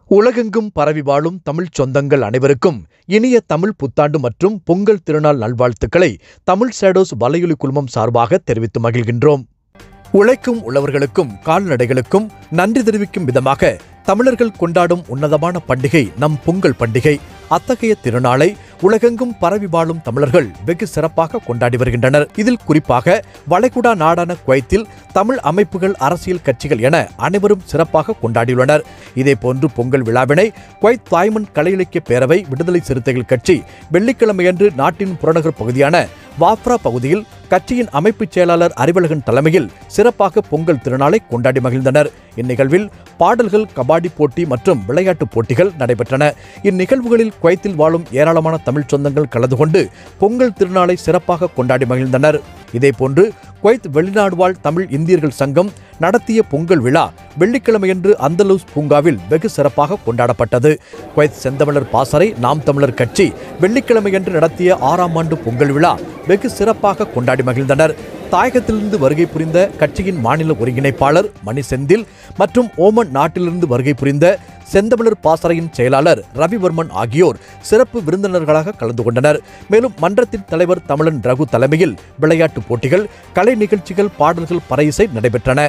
உலகெங்கும் பரவி வாழும் தமிழ்ச் சொந்தங்கள் அனைவருக்கும் இனிய தமிழ் புத்தாண்டு மற்றும் பொங்கல் திருநாள் நல்வாழ்த்துக்களை தமிழ் ஷேடோஸ் வலையொலி குழுமம் சார்பாக தெரிவித்து மகிழ்கின்றோம் உழைக்கும் உழவர்களுக்கும் கால்நடைகளுக்கும் நன்றி தெரிவிக்கும் விதமாக தமிழர்கள் கொண்டாடும் உன்னதமான பண்டிகை நம் பொங்கல் பண்டிகை அத்தகைய திருநாளை உலகெங்கும் பரவி வாழும் தமிழர்கள் வெகு சிறப்பாக கொண்டாடி வருகின்றனர் இதில் குறிப்பாக வளைகுடா நாடான குவைத்தில் தமிழ் அமைப்புகள் அரசியல் கட்சிகள் என அனைவரும் சிறப்பாக கொண்டாடியுள்ளனர் இதேபோன்று பொங்கல் விழாவினை குவைத் தாய்மன் கலை இலக்கிய பேரவை விடுதலை சிறுத்தைகள் கட்சி வெள்ளிக்கிழமையன்று நாட்டின் புறநகர் பகுதியான வாப்ரா பகுதியில் கட்சியின் அமைப்புச் செயலாளர் அறிவழகன் தலைமையில் சிறப்பாக பொங்கல் திருநாளை கொண்டாடி மகிழ்ந்தனர் இந்நிகழ்வில் பாடல்கள் கபாடி போட்டி மற்றும் விளையாட்டுப் போட்டிகள் நடைபெற்றன இந்நிகழ்வுகளில் குவைத்தில் வாழும் ஏராளமான தமிழ்ச் சொந்தங்கள் கலந்து கொண்டு பொங்கல் திருநாளை சிறப்பாக கொண்டாடி மகிழ்ந்தனர் இதேபோன்று குவைத் வெளிநாடு வாழ் தமிழ் இந்தியர்கள் சங்கம் நடத்திய பொங்கல் விழா வெள்ளிக்கிழமையன்று அந்தலூஸ் பூங்காவில் வெகு சிறப்பாக கொண்டாடப்பட்டது குவைத் செந்தமிழர் பாசறை நாம் தமிழர் கட்சி வெள்ளிக்கிழமையன்று நடத்திய ஆறாம் ஆண்டு பொங்கல் விழா வெகு சிறப்பாக கொண்டாடி மகிழ்ந்தனர் தாயகத்திலிருந்து வருகை புரிந்த கட்சியின் மாநில ஒருங்கிணைப்பாளர் மணி செந்தில் மற்றும் ஓமன் நாட்டிலிருந்து வருகை புரிந்த செந்தமிழர் பாசறையின் செயலாளர் ரவிவர்மன் ஆகியோர் சிறப்பு விருந்தினர்களாக கலந்து கொண்டனர் மேலும் மன்றத்தின் தலைவர் தமிழன் ரகு தலைமையில் விளையாட்டுப் போட்டிகள் கலை நிகழ்ச்சிகள் பாடல்கள் பறையிசை நடைபெற்றன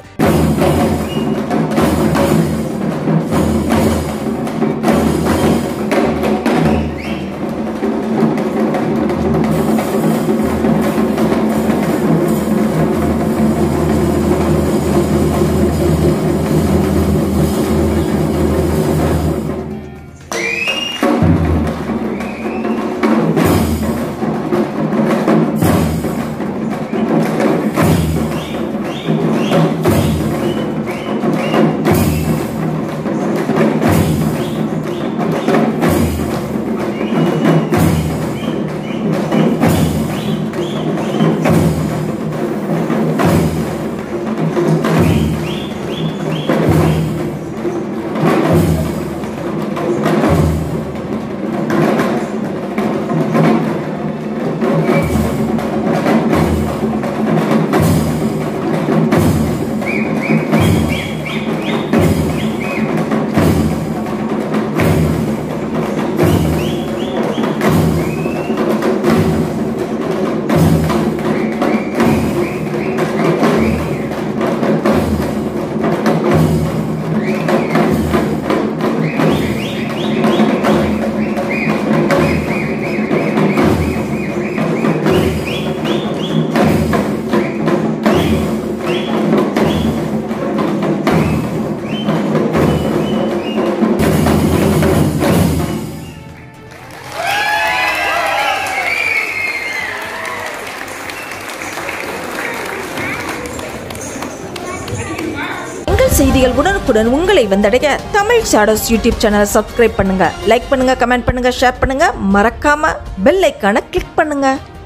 உங்கள் செய்திகள் உடனுக்குடன் உங்களை வந்தடைய தமிழ் ஷாடோஸ் யூடியூப் சேனலை சப்ஸ்கிரைப் பண்ணுங்க லைக் பண்ணுங்க கமெண்ட் பண்ணுங்க ஷேர் பண்ணுங்க மறக்காம பெல் ஐக்கான கிளிக் பண்ணுங்க